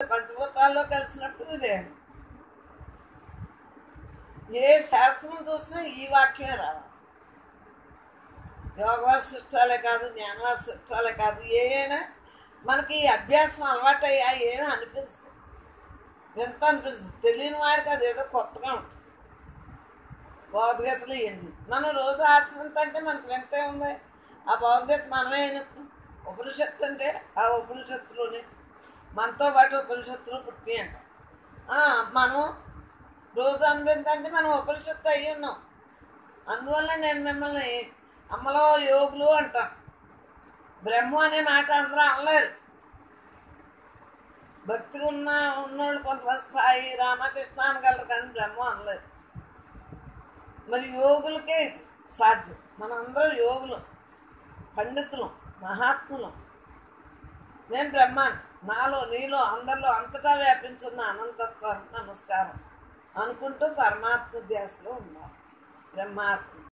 పంచభూతాల్లో కలిసినప్పుడు ఇదే ఏ శాస్త్రం చూసినా ఈ వాక్యమే రావాలి యోగ వాసిష్టాలే కాదు జ్ఞాన వాసిష్టాలే కాదు ఏ అయినా మనకి ఈ అభ్యాసం అలవాటయ్యా ఏమీ అనిపిస్తుంది వింత అనిపిస్తుంది తెలియని వాడికి అది ఏదో కొత్తగా ఉంటుంది భగవద్గీతలు ఏంది మనం రోజు ఆశ్రమంతో అంటే మనకు వింతే ఉంది ఆ భగవద్గీత మనమే అయినప్పుడు ఉపనిషత్తు అంటే ఆ ఉపనిషత్తులోనే మనతో పాటు ఉపనిషత్తులు పుట్టి అంట ఆ, మనం రోజు అనుభవించంటే మనం ఉపనిషత్తు అయ్యి ఉన్నాం అందువల్ల నేను మిమ్మల్ని అమ్మలో యోగులు అంటాం బ్రహ్మ అనే మాట అందరూ అనలేరు భక్తి ఉన్న ఉన్నోళ్ళు కొంతమంది సాయి రామకృష్ణ అనగలరు కానీ బ్రహ్మ అనలేరు మరి యోగులకే ఇది సాధ్యం మనందరం యోగులు పండితులు మహాత్ములు నేను బ్రహ్మాన్ని నాలో నీలో అందరిలో అంతటా వ్యాపించున్న అనంతత్వానికి నమస్కారం అనుకుంటూ పరమాత్మ ధ్యాసలో ఉన్నారు బ్రహ్మాత్మ